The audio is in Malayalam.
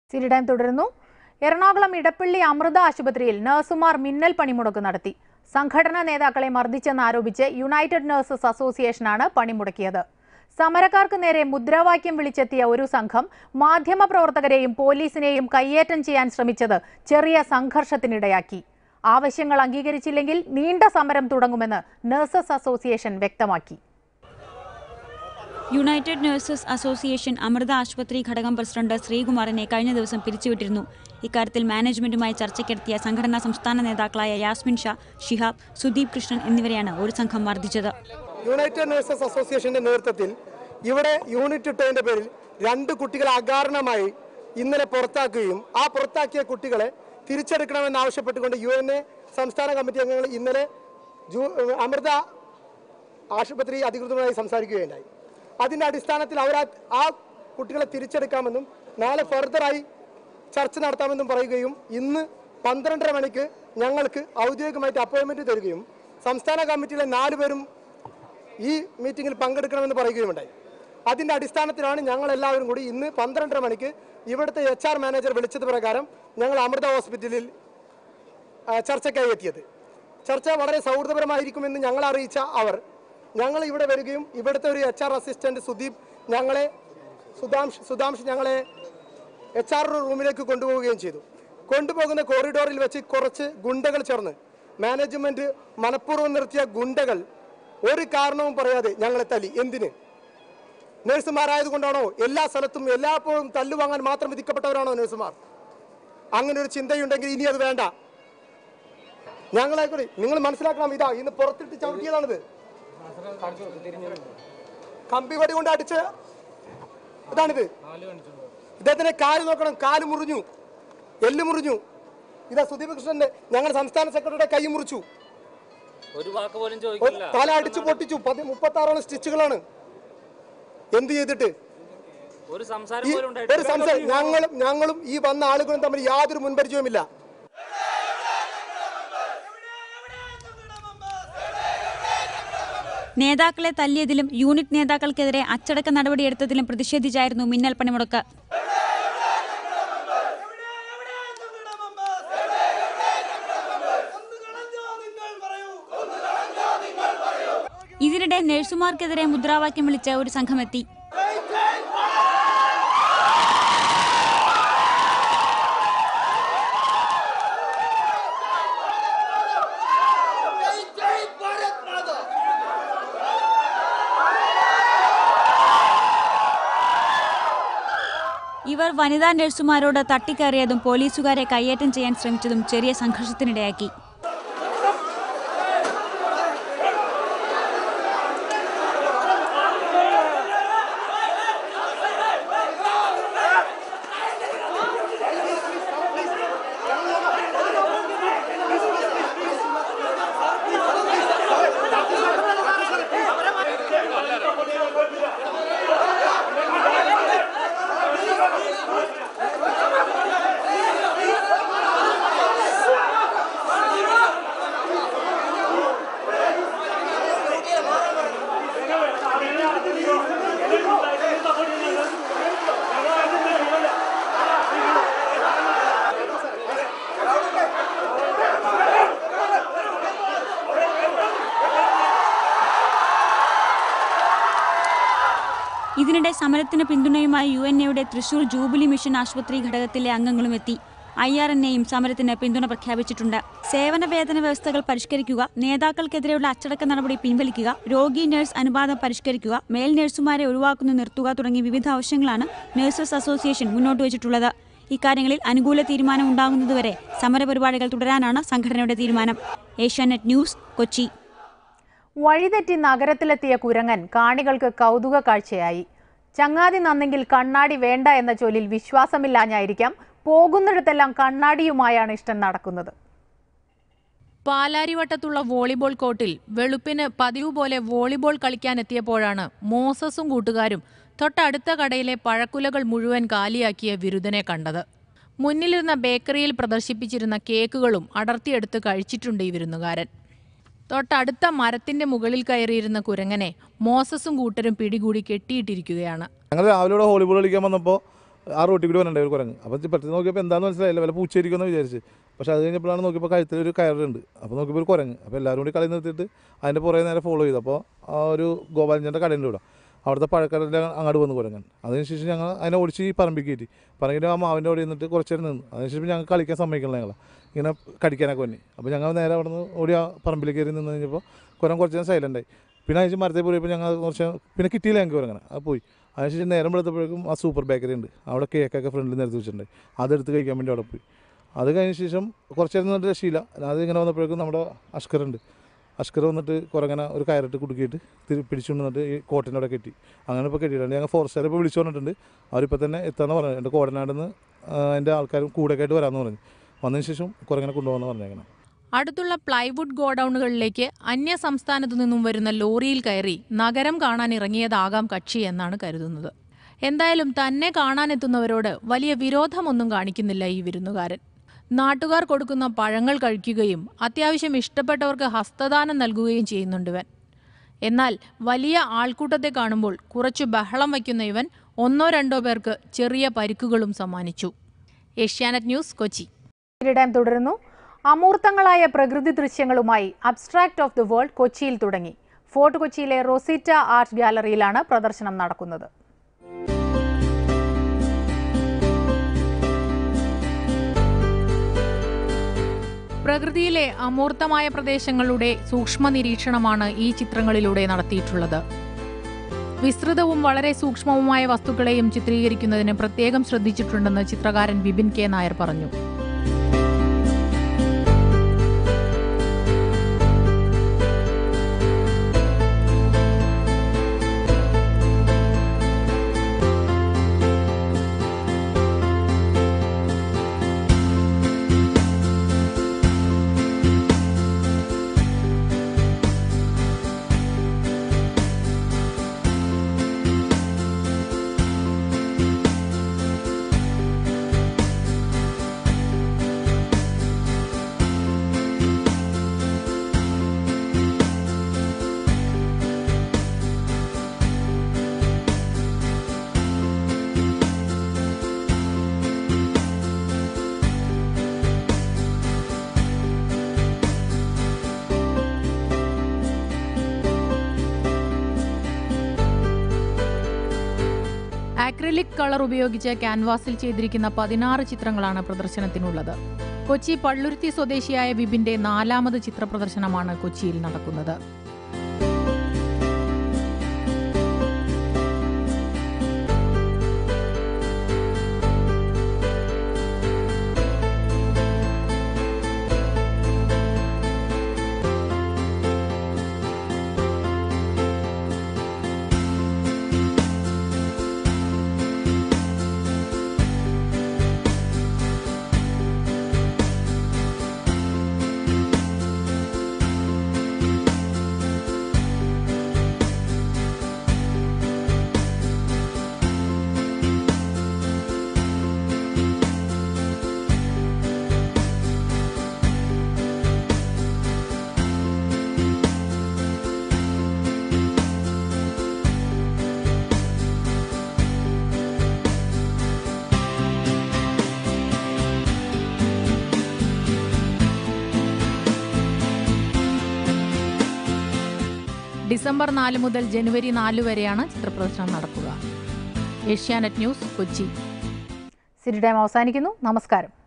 സിരി ടൈം തുടരുന്നു എറണാകുളം ഇടപ്പള്ളി അമൃത ആശുപത്രിയിൽ നഴ്സുമാർ മിന്നൽ പണിമുടക്ക് നടത്തി സംഘടനാ നേതാക്കളെ മർദ്ദിച്ചെന്നാരോപിച്ച് യുണൈറ്റഡ് നഴ്സസ് അസോസിയേഷനാണ് പണിമുടക്കിയത് സമരക്കാർക്ക് നേരെ മുദ്രാവാക്യം വിളിച്ചെത്തിയ ഒരു സംഘം മാധ്യമപ്രവർത്തകരെയും പോലീസിനെയും കയ്യേറ്റം ചെയ്യാൻ ശ്രമിച്ചത് ചെറിയ സംഘർഷത്തിനിടയാക്കി ആവശ്യങ്ങൾ അംഗീകരിച്ചില്ലെങ്കിൽ നീണ്ട സമരം തുടങ്ങുമെന്ന് നഴ്സസ് അസോസിയേഷൻ വ്യക്തമാക്കി യുണൈറ്റഡ് നഴ്സസ് അസോസിയേഷൻ അമൃത ആശുപത്രി ഘടകം പ്രസിഡന്റ് ശ്രീകുമാറിനെ കഴിഞ്ഞ ദിവസം പിരിച്ചുവിട്ടിരുന്നു ഇക്കാര്യത്തിൽ മാനേജ്മെന്റുമായി ചർച്ചയ്ക്കെത്തിയ സംഘടനാ സംസ്ഥാന നേതാക്കളായ യാസ്മിൻ ഷാ ഷിഹാബ് സുദീപ് കൃഷ്ണൻ എന്നിവരെയാണ് ഒരു സംഘം മർദ്ദിച്ചത് യുണൈറ്റഡ് നഴ്സസ് അസോസിയേഷന്റെ നേതൃത്വത്തിൽ ഇവിടെ യൂണിറ്റ് ഇട്ടതിന്റെ പേരിൽ രണ്ട് കുട്ടികളെ അകാരണമായി ഇന്നലെ പുറത്താക്കുകയും ആ പുറത്താക്കിയ കുട്ടികളെ തിരിച്ചെടുക്കണമെന്ന് ആവശ്യപ്പെട്ടുകൊണ്ട് യു എൻ എ സംസ്ഥാന കമ്മിറ്റി അംഗങ്ങൾ ഇന്നലെ ജൂ- അമൃത ആശുപത്രി അധികൃതരുമായി സംസാരിക്കുകയുണ്ടായി അതിന്റെ അടിസ്ഥാനത്തിൽ അവർ ആ- ആ കുട്ടികളെ തിരിച്ചെടുക്കാമെന്നും നാളെ ഫർദറായി ചർച്ച നടത്താമെന്നും പറയുകയും ഇന്ന് പന്ത്രണ്ടര മണിക്ക് ഞങ്ങൾക്ക് ഔദ്യോഗികമായിട്ട് അപ്പോയിന്റ്മെന്റ് തരികയും സംസ്ഥാന കമ്മിറ്റിയിലെ നാല് പേരും ഈ മീറ്റിംഗിൽ പങ്കെടുക്കണമെന്ന് പറയുകയുമുണ്ടായി അതിന്റെ അടിസ്ഥാനത്തിലാണ് ഞങ്ങൾ എല്ലാവരും കൂടി ഇന്ന് പന്ത്രണ്ടര മണിക്ക് ഇവിടുത്തെ എച്ച് ആർ മാനേജർ വിളിച്ചത് പ്രകാരം ഞങ്ങൾ അമൃത ഹോസ്പിറ്റലിൽ ആ, ചർച്ചയ്ക്കായി എത്തിയത് ചർച്ച വളരെ സൗഹൃദപരമായിരിക്കുമെന്ന് ഞങ്ങൾ അറിയിച്ച അവർ ഞങ്ങൾ ഇവിടെ വരികയും ഇവിടുത്തെ ഒരു എച്ച് ആർ അസിസ്റ്റന്റ് സുദീപ് ഞങ്ങളെ സുധാംഷ് സുധാംഷ് ഞങ്ങളെ എച്ച് ആർ റൂമിലേക്ക് കൊണ്ടുപോവുകയും ചെയ്തു കൊണ്ടുപോകുന്ന കോറിഡോറിൽ വെച്ച് കുറച്ച് ഗുണ്ടകൾ ചേർന്ന് മാനേജ്മെന്റ് മനഃപൂർവ്വം നിർത്തിയ ഗുണ്ടകൾ ഒരു കാരണവും പറയാതെ ഞങ്ങളെ തല്ലി എന്തിന് നഴ്സുമാരായതുകൊണ്ടാണോ എല്ലാ സ്ഥലത്തും എല്ലാപ്പോഴും തല്ലുവാങ്ങാൻ മാത്രം വിധിക്കപ്പെട്ടവരാണോ നഴ്സുമാർ അങ്ങനെ ഒരു ചിന്തയുണ്ടെങ്കിൽ ഇനി അത് വേണ്ട ഞങ്ങളെ കൂടി നിങ്ങൾ മനസ്സിലാക്കണം ഇതാ ഇന്ന് പുറത്തിട്ട് ചവിട്ടിയതാണിത് കമ്പി വടി കൊണ്ട് അടിച്ച് ഇതാണിത് ഇദ്ദേഹത്തിന്റെ കാല് നോക്കണം കാല് മുറിഞ്ഞു എല്ല് മുറിഞ്ഞു ഇതാ സുദീപ് കൃഷ്ണന്റെ ഞങ്ങൾ സംസ്ഥാന സെക്രട്ടറിയുടെ കൈ മുറിച്ചു ഒരു വാക്ക് പോലും ഒരു ചോദിക്കില്ല തല അടിച്ചു പൊട്ടിച്ചു പതി മുപ്പത്തി ആറോളം സ്റ്റിച്ചുകളാണ് എന്ത് ചെയ്തിട്ട് ഒരു സംസാരം ഈ പോലും ഒരു ഉണ്ടായിട്ടില്ല സംശയം ഞങ്ങളും ഞങ്ങളും ഈ വന്ന ആളുകളും തമ്മിൽ യാതൊരു മുൻപരിചയവുമില്ല നേതാക്കളെ തല്ലിയതിലും യൂണിറ്റ് നേതാക്കൾക്കെതിരെ അച്ചടക്ക നടപടിയെടുത്തതിലും പ്രതിഷേധിച്ചായിരുന്നു മിന്നൽ പണിമുടക്ക് ഇതിനിടെ നഴ്സുമാർക്കെതിരെ മുദ്രാവാക്യം വിളിച്ച ഒരു സംഘമെത്തി ഇവർ വനിതാ നഴ്സുമാരോട് തട്ടിക്കയറിയതും പോലീസുകാരെ കയ്യേറ്റം ചെയ്യാൻ ശ്രമിച്ചതും ചെറിയ സംഘർഷത്തിനിടയാക്കി ഇതിനിടെ സമരത്തിന് പിന്തുണയുമായി യു എൻ എയുടെ തൃശൂർ ജൂബിലി മിഷൻ ആശുപത്രി ഘടകത്തിലെ അംഗങ്ങളും എത്തി ഐ ആർ എൻ എയും സമരത്തിന് പിന്തുണ പ്രഖ്യാപിച്ചിട്ടുണ്ട് സേവന വേതന വ്യവസ്ഥകൾ പരിഷ്കരിക്കുക നേതാക്കൾക്കെതിരെയുള്ള അച്ചടക്ക നടപടി പിൻവലിക്കുക രോഗി നഴ്സ് അനുപാതം പരിഷ്കരിക്കുക മേൽ നഴ്സുമാരെ ഒഴിവാക്കുന്നു നിർത്തുക തുടങ്ങിയ വിവിധ ആവശ്യങ്ങളാണ് നഴ്സസ് അസോസിയേഷൻ മുന്നോട്ട് വച്ചിട്ടുള്ളത് ഇക്കാര്യങ്ങളിൽ അനുകൂല തീരുമാനം ഉണ്ടാകുന്നതുവരെ സമരപരിപാടികൾ തുടരാനാണ് സംഘടനയുടെ തീരുമാനം ഏഷ്യാനെറ്റ് ന്യൂസ് കൊച്ചി വഴിതെറ്റി നഗരത്തിലെത്തിയ കുരങ്ങൻ കാണികൾക്ക് കൗതുക കാഴ്ചയായി ചങ്ങാതി നന്നെങ്കിൽ കണ്ണാടി വേണ്ട എന്ന ചൊല്ലിൽ വിശ്വാസമില്ലാഞ്ഞായിരിക്കാം പോകുന്നിടത്തെല്ലാം കണ്ണാടിയുമായാണ് ഇഷ്ടം നടക്കുന്നത് പാലാരിവട്ടത്തുള്ള വോളിബോൾ കോർട്ടിൽ വെളുപ്പിന് പതിവ് പോലെ വോളിബോൾ കളിക്കാനെത്തിയപ്പോഴാണ് മോസസും കൂട്ടുകാരും തൊട്ടടുത്ത കടയിലെ പഴക്കുലകൾ മുഴുവൻ കാലിയാക്കിയ വിരുദ്ധനെ കണ്ടത് മുന്നിലിരുന്ന ബേക്കറിയിൽ പ്രദർശിപ്പിച്ചിരുന്ന കേക്കുകളും അടർത്തിയെടുത്ത് കഴിച്ചിട്ടുണ്ട് ഈ വിരുന്നുകാരൻ തൊട്ടടുത്ത മരത്തിന്റെ മുകളിൽ കയറിയിരുന്ന കുരങ്ങനെ മോസസും കൂട്ടരും പിടികൂടി കെട്ടിയിട്ടിരിക്കുകയാണ് ഞങ്ങൾ രാവിലെ ഇവിടെ വോളിബോൾ കളിക്കാൻ വന്നപ്പോൾ ആ റോട്ടിൽ കൂടി വരണ്ടേ ഒരു കുരങ്ങ് അപ്പോൾ പെട്ടെന്ന് നോക്കിയപ്പോൾ എന്താണെന്ന് മനസ്സിലായില്ല വല്ല പൂച്ചയായിരിക്കുമെന്ന് വിചാരിച്ച് പക്ഷേ അത് കഴിഞ്ഞപ്പോഴാണ് നോക്കിയപ്പോൾ കഴുത്തിൽ ഒരു കയറുണ്ട് അപ്പോൾ നോക്കിയപ്പോൾ ഒരു കുരങ്ങ് അപ്പോൾ എല്ലാവരും കൂടി കളി നിർത്തിയിട്ട് അതിൻ്റെ പുറകെ നേരെ ഫോളോ ചെയ്തു അപ്പോൾ ആ ഒരു ഗോപാലഞ്ചൻ്റെ കടയുണ്ട് ഇവിടെ അവിടുത്തെ പഴക്കടലിൻ്റെ അങ്ങോട്ട് വന്ന് കുരങ്ങൻ അതിനുശേഷം ഞങ്ങൾ അതിനെ ഓടിച്ച് ഈ പറമ്പിൽ കയറ്റി പറമ്പിൽ ആ മാവിൻ്റെ അവിടെ നിന്നിട്ട് കുറച്ച് നേരം നിന്നു അതിനുശേഷം ഞങ്ങൾ കളിക്കാൻ സമ്മതിക്കണില്ല ഞങ്ങൾ ഇങ്ങനെ കടിക്കാനൊക്കെ വന്നി അപ്പോൾ ഞങ്ങൾ നേരെ അവിടെ നിന്ന് ഓടി ആ പറമ്പിൽ കയറി നിന്ന് കഴിഞ്ഞപ്പോൾ കുരം കുറച്ച് നേരം സൈലൻ്റായി പിന്നെ അതിന് മരത്തിൽ പോയപ്പോൾ ഞങ്ങൾ കുറച്ച് പിന്നെ കിട്ടിയില്ല ഞങ്ങൾക്ക് കുരങ്ങനെ അത് പോയി അതിനുശേഷം നേരം വെളുത്തപ്പോഴേക്കും ആ സൂപ്പർ ബേക്കറി ഉണ്ട് അവിടെ കേക്കൊക്കെ ഫ്രണ്ടിൽ നിരത്തി വെച്ചിട്ടുണ്ടായി അതെടുത്ത് കഴിക്കാൻ വേണ്ടി അവിടെ പോയി അത് കഴിഞ്ഞ ശേഷം കുറച്ച് നേരം നിന്നിട്ട് രക്ഷയില്ല അത് ഇങ്ങനെ വന്നപ്പോഴേക്കും നമ്മുടെ അഷ്കറുണ്ട് അഷ്കർ വന്നിട്ട് കുറങ്ങനെ ഒരു കയറിട്ട് കുടുക്കിയിട്ട് തിരി പിടിച്ചുകൊണ്ട് വന്നിട്ട് ഈ കോട്ടിൻ്റെ അവിടെ കെട്ടി അങ്ങനെ ഇപ്പോൾ കെട്ടിയിട്ടുണ്ട് ഞങ്ങൾ ഫോറസ്റ്റുകാരെ ഇപ്പോൾ വിളിച്ചു പറഞ്ഞിട്ടുണ്ട് അവരിപ്പോൾ തന്നെ എത്താന്ന് പറഞ്ഞു എൻ്റെ കോടനാട് നിന്ന് എൻ്റെ ആൾക്കാരും കൂടെ ആയിട്ട് വരാമെന്ന് പറഞ്ഞു വന്നതിന് ശേഷം കുറങ്ങനെ കൊണ്ടുപോകാമെന്ന് പറഞ്ഞേക്കണം അടുത്തുള്ള പ്ലൈവുഡ് ഗോഡൌണുകളിലേക്ക് അന്യ സംസ്ഥാനത്തു നിന്നും വരുന്ന ലോറിയിൽ കയറി നഗരം കാണാൻ ഇറങ്ങിയതാകാം കക്ഷി എന്നാണ് കരുതുന്നത് എന്തായാലും തന്നെ കാണാനെത്തുന്നവരോട് വലിയ വിരോധമൊന്നും കാണിക്കുന്നില്ല ഈ വിരുന്നുകാരൻ നാട്ടുകാർ കൊടുക്കുന്ന പഴങ്ങൾ കഴിക്കുകയും അത്യാവശ്യം ഇഷ്ടപ്പെട്ടവർക്ക് ഹസ്തദാനം നൽകുകയും ചെയ്യുന്നുണ്ട് ഇവൻ എന്നാൽ വലിയ ആൾക്കൂട്ടത്തെ കാണുമ്പോൾ കുറച്ചു ബഹളം വയ്ക്കുന്ന ഇവൻ ഒന്നോ രണ്ടോ പേർക്ക് ചെറിയ പരിക്കുകളും സമ്മാനിച്ചു ഏഷ്യാനെറ്റ് ന്യൂസ് കൊച്ചി കിരീടം തുടരുന്നു അമൂർത്തങ്ങളായ പ്രകൃതി ദൃശ്യങ്ങളുമായി അബ്സ്ട്രാക്ട് ഓഫ് ദി വേൾഡ് കൊച്ചിയിൽ തുടങ്ങി ഫോർട്ട് കൊച്ചിയിലെ റൊസീറ്റ ആർട്ട് ഗാലറിയിലാണ് പ്രദർശനം നടക്കുന്നത് പ്രകൃതിയിലെ അമൂർത്തമായ പ്രദേശങ്ങളുടെ സൂക്ഷ്മ നിരീക്ഷണമാണ് ഈ ചിത്രങ്ങളിലൂടെ നടത്തിയിട്ടുള്ളത് വിസ്തൃതവും വളരെ സൂക്ഷ്മവുമായ വസ്തുക്കളെയും ചിത്രീകരിക്കുന്നതിന് പ്രത്യേകം ശ്രദ്ധിച്ചിട്ടുണ്ടെന്ന് ചിത്രകാരൻ ബിബിൻ കെ നായർ പറഞ്ഞു ആക്രിലിക് കളർ ഉപയോഗിച്ച് ക്യാൻവാസിൽ ചെയ്തിരിക്കുന്ന പതിനാറ് ചിത്രങ്ങളാണ് പ്രദർശനത്തിനുള്ളത് കൊച്ചി പള്ളുരുത്തി സ്വദേശിയായ ബിബിന്റെ നാലാമത് ചിത്ര പ്രദർശനമാണ് കൊച്ചിയിൽ നടക്കുന്നത് ഡിസംബർ നാല് മുതൽ ജനുവരി നാല് വരെയാണ് ചിത്രപ്രദർശനം നടക്കുക Asianet news Kochi city time അവസാനിക്കുന്നു നമസ്കാരം